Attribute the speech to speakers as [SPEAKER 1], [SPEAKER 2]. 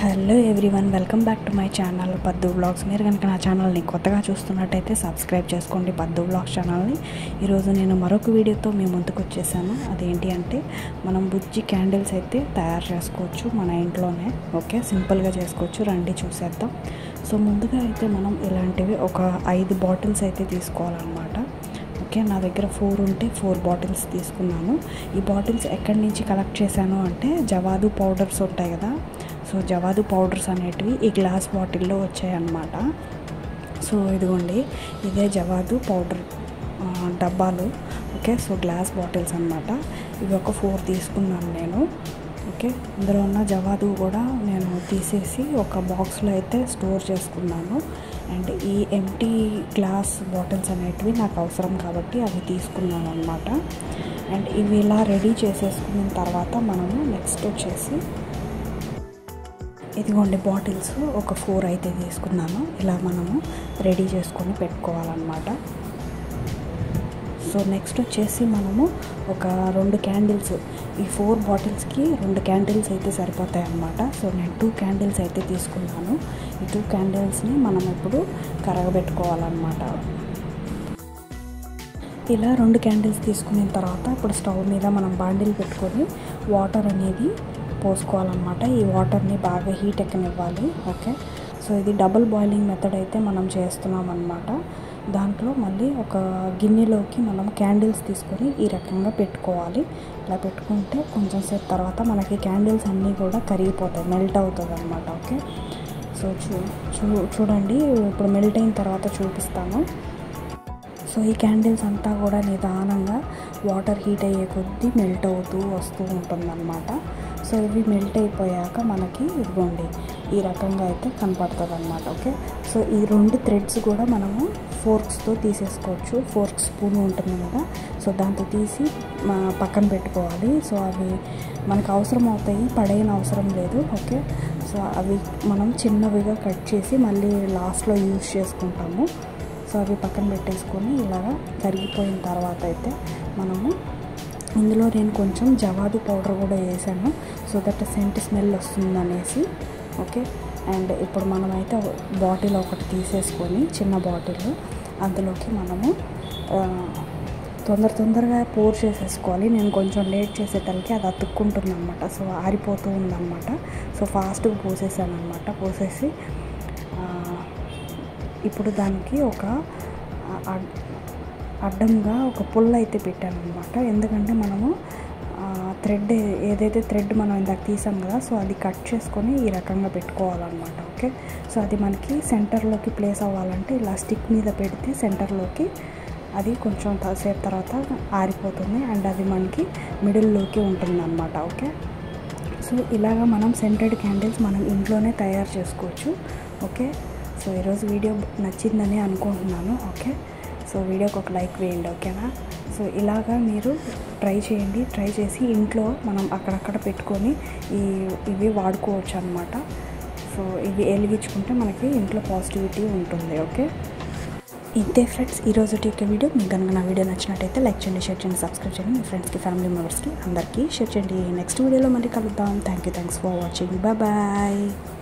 [SPEAKER 1] hello everyone welcome back to my channel Paddu blogs మీరు కనుక నా ఛానల్ని కొత్తగా చూస్తున్నట్టయితే సబ్స్క్రైబ్ చేసుకోండి పద్దు బ్లాగ్స్ ఛానల్ని ఈరోజు నేను మరొక వీడియోతో మీ ముందుకు వచ్చేసాను అదేంటి అంటే మనం బుజ్జి క్యాండిల్స్ అయితే తయారు చేసుకోవచ్చు మన ఇంట్లోనే ఓకే సింపుల్గా చేసుకోవచ్చు రండి చూసేద్దాం సో ముందుగా అయితే మనం ఇలాంటివి ఒక ఐదు బాటిల్స్ అయితే తీసుకోవాలన్నమాట ఓకే నా దగ్గర ఫోర్ ఉంటే ఫోర్ బాటిల్స్ తీసుకున్నాను ఈ బాటిల్స్ ఎక్కడి నుంచి కలెక్ట్ చేశాను అంటే జవాదు పౌడర్స్ ఉంటాయి కదా సో జవాదు పౌడర్స్ అనేటివి ఈ గ్లాస్ బాటిల్లో వచ్చాయన్నమాట సో ఇదిగోండి ఇదే జవాదు పౌడర్ ఆ, డబ్బాలు ఓకే సో గ్లాస్ బాటిల్స్ అనమాట ఇవి ఒక ఫోర్ తీసుకున్నాను నేను ఓకే ఇందులో ఉన్న జవాదు కూడా నేను తీసేసి ఒక బాక్స్లో అయితే స్టోర్ చేసుకున్నాను అండ్ ఈ ఎంటీ గ్లాస్ బాటిల్స్ అనేటివి నాకు అవసరం కాబట్టి అవి తీసుకున్నాను అనమాట అండ్ ఇవి ఇలా రెడీ చేసేసుకున్న తర్వాత మనము నెక్స్ట్ వచ్చేసి ఇదిగోండి బాటిల్స్ ఒక ఫోర్ అయితే తీసుకున్నాను ఇలా మనము రెడీ చేసుకొని పెట్టుకోవాలన్నమాట సో నెక్స్ట్ వచ్చేసి మనము ఒక రెండు క్యాండిల్స్ ఈ ఫోర్ బాటిల్స్కి రెండు క్యాండిల్స్ అయితే సరిపోతాయి అన్నమాట సో నేను టూ క్యాండిల్స్ అయితే తీసుకున్నాను ఈ టూ క్యాండిల్స్ని మనం ఇప్పుడు కరగబెట్టుకోవాలన్నమాట ఇలా రెండు క్యాండిల్స్ తీసుకున్న తర్వాత ఇప్పుడు స్టవ్ మీద మనం బాండిల్ పెట్టుకొని వాటర్ అనేది పోసుకోవాలన్నమాట ఈ వాటర్ని బాగా హీట్ ఎక్కనివ్వాలి ఓకే సో ఇది డబుల్ బాయిలింగ్ మెథడ్ అయితే మనం చేస్తున్నాం అనమాట దాంట్లో మళ్ళీ ఒక గిన్నెలోకి మనం క్యాండిల్స్ తీసుకొని ఈ రకంగా పెట్టుకోవాలి ఇలా పెట్టుకుంటే కొంచెం సేపు తర్వాత మనకి క్యాండిల్స్ అన్నీ కూడా కరిగిపోతాయి మెల్ట్ అవుతుంది అనమాట ఓకే సో చూ చూ చూడండి ఇప్పుడు మెల్ట్ అయిన తర్వాత చూపిస్తాను సో ఈ క్యాండిల్స్ అంతా కూడా నిదానంగా వాటర్ హీట్ అయ్యే కొద్దీ మెల్ట్ అవుతూ వస్తూ ఉంటుందన్నమాట సో ఇవి మెల్ట్ అయిపోయాక మనకి ఇదిగోండి ఈ రకంగా అయితే కనపడుతుంది అనమాట ఓకే సో ఈ రెండు థ్రెడ్స్ కూడా మనము ఫోర్క్స్తో తీసేసుకోవచ్చు ఫోర్క్ స్పూన్ ఉంటుంది కదా సో దాంతో తీసి మా పక్కన పెట్టుకోవాలి సో అవి మనకు అవసరం అవుతాయి పడేయని అవసరం లేదు ఓకే సో అవి మనం చిన్నవిగా కట్ చేసి మళ్ళీ లాస్ట్లో యూజ్ చేసుకుంటాము సో అవి పక్కన పెట్టేసుకొని ఇలాగా కరిగిపోయిన తర్వాత అయితే మనము ఇందులో నేను కొంచెం జవాదు పౌడర్ కూడా వేసాను సో దట్ సెంట్ స్మెల్ వస్తుంది అనేసి ఓకే అండ్ ఇప్పుడు మనమైతే బాటిల్ ఒకటి తీసేసుకొని చిన్న బాటిల్ అందులోకి మనము ఆ, తొందర తొందరగా పోర్ చేసేసుకోవాలి నేను కొంచెం లేట్ చేసేటలకి అది అతుక్కుంటుంది అనమాట సో ఆరిపోతూ ఉందన్నమాట సో ఫాస్ట్గా పోసేసాను అనమాట పోసేసి ఆ, ఇప్పుడు దానికి ఒక అడ్- అడ్డంగా ఒక పుల్ల అయితే పెట్టాను అనమాట ఎందుకంటే మనము థ్రెడ్ ఏదైతే థ్రెడ్ మనం ఇందాక తీసాం కదా సో అది కట్ చేసుకొని ఈ రకంగా పెట్టుకోవాలన్నమాట ఓకే సో అది మనకి సెంటర్లోకి ప్లేస్ అవ్వాలంటే ఇలా స్టిక్ మీద పెడితే సెంటర్లోకి అది కొంచెం త- సేపు తర్వాత ఆరిపోతుంది అండ్ అది మనకి మిడిల్లోకి ఉంటుంది అనమాట ఓకే సో ఇలాగ మనం సెంటెడ్ క్యాండిల్స్ మనం ఇంట్లోనే తయారు చేసుకోవచ్చు ఓకే సో ఈరోజు వీడియో నచ్చిందని అనుకుంటున్నాను ఓకే సో వీడియోకి ఒక లైక్ వేయండి ఓకేనా సో ఇలాగా మీరు ట్రై చేయండి ట్రై చేసి ఇంట్లో మనం అక్కడక్కడ పెట్టుకొని ఈ ఇవి వాడుకోవచ్చు అనమాట సో ఇవి వెలిగించుకుంటే మనకి ఇంట్లో పాజిటివిటీ ఉంటుంది ఓకే ఇంతే ఫ్రెండ్స్ ఈరోజు యొక్క వీడియో మీకు కనుక నా వీడియో నచ్చినట్టయితే లైక్ చేయండి షేర్ చేయండి సబ్స్క్రైబ్ చేయండి మీ ఫ్రెండ్స్కి ఫ్యామిలీ మెంబర్స్కి అందరికీ షేర్ చేయండి నెక్స్ట్ వీడియోలో మళ్ళీ కలుద్దాం thank you thanks for watching bye bye